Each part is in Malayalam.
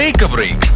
ടേക്ക് എ ബ്രേക്ക്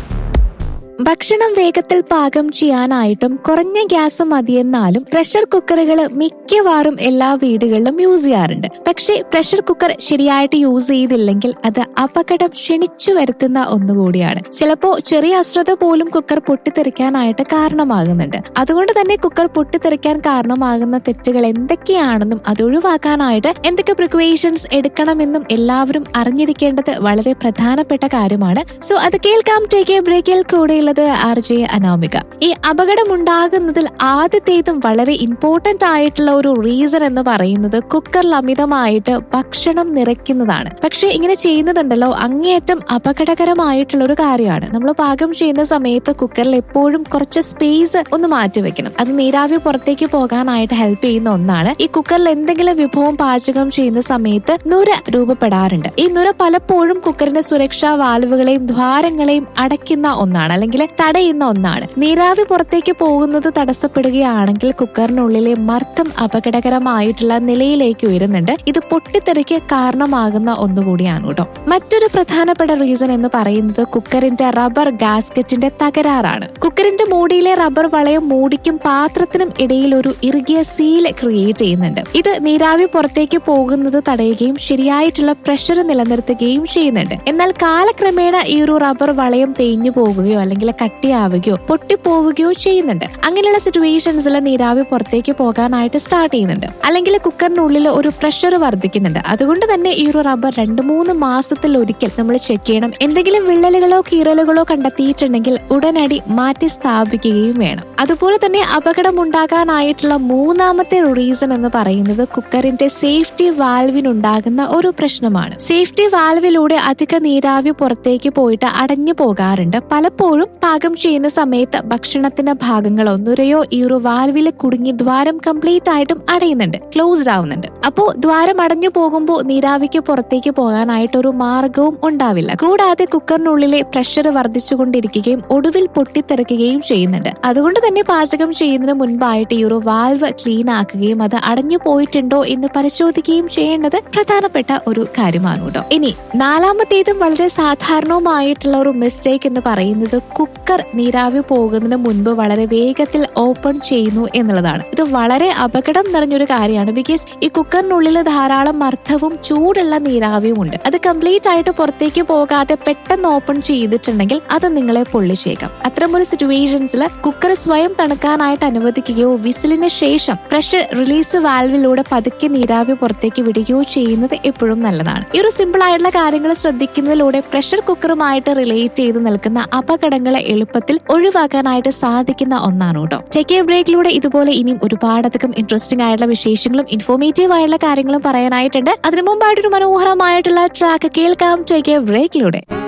ഭക്ഷണം വേഗത്തിൽ പാകം ചെയ്യാനായിട്ടും കുറഞ്ഞ ഗ്യാസ് മതിയെന്നാലും പ്രഷർ കുക്കറുകൾ മിക്കവാറും എല്ലാ വീടുകളിലും യൂസ് ചെയ്യാറുണ്ട് പക്ഷേ പ്രഷർ കുക്കർ ശരിയായിട്ട് യൂസ് ചെയ്തില്ലെങ്കിൽ അത് അപകടം ക്ഷണിച്ചു വരുത്തുന്ന ഒന്നുകൂടിയാണ് ചിലപ്പോ ചെറിയ അശ്രദ്ധ പോലും കുക്കർ പൊട്ടിത്തെറിക്കാനായിട്ട് കാരണമാകുന്നുണ്ട് അതുകൊണ്ട് തന്നെ കുക്കർ പൊട്ടിത്തെറിക്കാൻ കാരണമാകുന്ന തെറ്റുകൾ എന്തൊക്കെയാണെന്നും അത് ഒഴിവാക്കാനായിട്ട് എന്തൊക്കെ പ്രിക്വേഷൻസ് എടുക്കണമെന്നും എല്ലാവരും അറിഞ്ഞിരിക്കേണ്ടത് വളരെ പ്രധാനപ്പെട്ട കാര്യമാണ് സോ അത് കേൾക്കാം ടേക്ക് എ ബ്രേക്കിൽ കൂടെയുള്ളത് ആർ ജെ അനാമിക ഈ അപകടമുണ്ടാകുന്നതിൽ ആദ്യത്തേതും വളരെ ഇമ്പോർട്ടന്റ് ആയിട്ടുള്ള ഒരു റീസൺ എന്ന് പറയുന്നത് കുക്കറിൽ അമിതമായിട്ട് ഭക്ഷണം നിറയ്ക്കുന്നതാണ് പക്ഷെ ഇങ്ങനെ ചെയ്യുന്നതുണ്ടല്ലോ അങ്ങേയറ്റം അപകടകരമായിട്ടുള്ള ഒരു കാര്യമാണ് നമ്മൾ പാകം ചെയ്യുന്ന സമയത്ത് കുക്കറിൽ എപ്പോഴും കുറച്ച് സ്പേസ് ഒന്ന് മാറ്റി വെക്കണം അത് നീരാവി പുറത്തേക്ക് പോകാനായിട്ട് ഹെൽപ്പ് ചെയ്യുന്ന ഒന്നാണ് ഈ കുക്കറിൽ എന്തെങ്കിലും വിഭവം പാചകം ചെയ്യുന്ന സമയത്ത് നുര രൂപപ്പെടാറുണ്ട് ഈ നുര പലപ്പോഴും കുക്കറിന്റെ സുരക്ഷാ വാൽവുകളെയും ദ്വാരങ്ങളെയും അടയ്ക്കുന്ന ഒന്നാണ് അല്ലെങ്കിൽ തടയുന്ന ഒന്നാണ് നീരാവി പുറത്തേക്ക് പോകുന്നത് തടസ്സപ്പെടുകയാണെങ്കിൽ കുക്കറിനുള്ളിലെ മർദ്ദം അപകടകരമായിട്ടുള്ള നിലയിലേക്ക് ഉയരുന്നുണ്ട് ഇത് പൊട്ടിത്തെറിക്ക് കാരണമാകുന്ന ഒന്നുകൂടിയാണ് കേട്ടോ മറ്റൊരു പ്രധാനപ്പെട്ട റീസൺ എന്ന് പറയുന്നത് കുക്കറിന്റെ റബ്ബർ ഗാസ്കറ്റിന്റെ തകരാറാണ് കുക്കറിന്റെ മൂടിയിലെ റബ്ബർ വളയം മൂടിക്കും പാത്രത്തിനും ഇടയിൽ ഒരു ഇറുകിയ സീൽ ക്രിയേറ്റ് ചെയ്യുന്നുണ്ട് ഇത് നീരാവി പുറത്തേക്ക് പോകുന്നത് തടയുകയും ശരിയായിട്ടുള്ള പ്രഷർ നിലനിർത്തുകയും ചെയ്യുന്നുണ്ട് എന്നാൽ കാലക്രമേണ ഈ ഒരു റബ്ബർ വളയം തേഞ്ഞു പോകുകയോ അല്ലെങ്കിൽ കട്ടിയാവുകയോ പൊട്ടിപ്പോവുകയോ ചെയ്യുന്നുണ്ട് അങ്ങനെയുള്ള സിറ്റുവേഷൻസിൽ നീരാവി പുറത്തേക്ക് പോകാനായിട്ട് സ്റ്റാർട്ട് ചെയ്യുന്നുണ്ട് അല്ലെങ്കിൽ കുക്കറിനുള്ളിൽ ഒരു പ്രഷർ വർദ്ധിക്കുന്നുണ്ട് അതുകൊണ്ട് തന്നെ ഈ ഒരു റബ്ബർ രണ്ട് മൂന്ന് മാസത്തിൽ ഒരിക്കൽ നമ്മൾ ചെക്ക് ചെയ്യണം എന്തെങ്കിലും വിള്ളലുകളോ കീറലുകളോ കണ്ടെത്തിയിട്ടുണ്ടെങ്കിൽ ഉടനടി മാറ്റി സ്ഥാപിക്കുകയും വേണം അതുപോലെ തന്നെ അപകടം ഉണ്ടാകാനായിട്ടുള്ള മൂന്നാമത്തെ റീസൺ എന്ന് പറയുന്നത് കുക്കറിന്റെ സേഫ്റ്റി വാൽവിനുണ്ടാകുന്ന ഒരു പ്രശ്നമാണ് സേഫ്റ്റി വാൽവിലൂടെ അധിക നീരാവി പുറത്തേക്ക് പോയിട്ട് അടഞ്ഞു പോകാറുണ്ട് പലപ്പോഴും പാകം ചെയ്യുന്ന സമയത്ത് ഭക്ഷണത്തിന്റെ ഭാഗങ്ങളോ നുരയോ ഈ ഒരു വാൽവിൽ കുടുങ്ങി ദ്വാരം കംപ്ലീറ്റ് ആയിട്ടും അടയുന്നുണ്ട് ക്ലോസ്ഡ് ആവുന്നുണ്ട് അപ്പോ ദ്വാരം അടഞ്ഞു പോകുമ്പോൾ നീരാവിക്ക് പുറത്തേക്ക് പോകാനായിട്ട് ഒരു മാർഗവും ഉണ്ടാവില്ല കൂടാതെ കുക്കറിനുള്ളിലെ പ്രഷർ വർദ്ധിച്ചുകൊണ്ടിരിക്കുകയും ഒടുവിൽ പൊട്ടിത്തെറിക്കുകയും ചെയ്യുന്നുണ്ട് അതുകൊണ്ട് തന്നെ പാചകം ചെയ്യുന്നതിന് മുൻപായിട്ട് ഈ ഒരു വാൽവ് ക്ലീൻ ആക്കുകയും അത് അടഞ്ഞു പോയിട്ടുണ്ടോ എന്ന് പരിശോധിക്കുകയും ചെയ്യേണ്ടത് പ്രധാനപ്പെട്ട ഒരു കാര്യമാണ് കേട്ടോ ഇനി നാലാമത്തേതും വളരെ സാധാരണവുമായിട്ടുള്ള ഒരു മിസ്റ്റേക്ക് എന്ന് പറയുന്നത് കുക്കർ നീരാവി പോകുന്നതിന് മുൻപ് വളരെ വേഗത്തിൽ ഓപ്പൺ ചെയ്യുന്നു എന്നുള്ളതാണ് ഇത് വളരെ അപകടം നിറഞ്ഞൊരു കാര്യമാണ് ബിക്കോസ് ഈ കുക്കറിനുള്ളിൽ ധാരാളം മർദ്ദവും ചൂടുള്ള നീരാവിയും ഉണ്ട് അത് കംപ്ലീറ്റ് ആയിട്ട് പുറത്തേക്ക് പോകാതെ പെട്ടെന്ന് ഓപ്പൺ ചെയ്തിട്ടുണ്ടെങ്കിൽ അത് നിങ്ങളെ പൊള്ളിച്ചേക്കാം അത്തരമൊരു സിറ്റുവേഷൻസിൽ കുക്കർ സ്വയം തണുക്കാനായിട്ട് അനുവദിക്കുകയോ വിസിലിന് ശേഷം പ്രഷർ റിലീസ് വാൽവിലൂടെ പതുക്കെ നീരാവി പുറത്തേക്ക് വിടുകയോ ചെയ്യുന്നത് എപ്പോഴും നല്ലതാണ് ഈ ഒരു സിമ്പിൾ ആയിട്ടുള്ള കാര്യങ്ങൾ ശ്രദ്ധിക്കുന്നതിലൂടെ പ്രഷർ കുക്കറുമായിട്ട് റിലേറ്റ് ചെയ്ത് നിൽക്കുന്ന അപകടങ്ങളെ എളുപ്പത്തിൽ ഒഴിവാക്കാനായിട്ട് സാധിക്കുന്ന ഒന്നാണ് കേട്ടോ ടേക്ക് എ ബ്രേക്കിലൂടെ ഇതുപോലെ ഇനിയും ഒരുപാടധികം ഇൻട്രസ്റ്റിംഗ് ആയിട്ടുള്ള വിശേഷങ്ങളും ഇൻഫോർമേറ്റീവ് ആയിട്ടുള്ള കാര്യങ്ങളും പറയാനായിട്ടുണ്ട് അതിനു മുമ്പായിട്ടൊരു മനോഹരമായിട്ടുള്ള ട്രാക്ക് കേൾക്കാം ടേക്ക് എ ബ്രേക്കിലൂടെ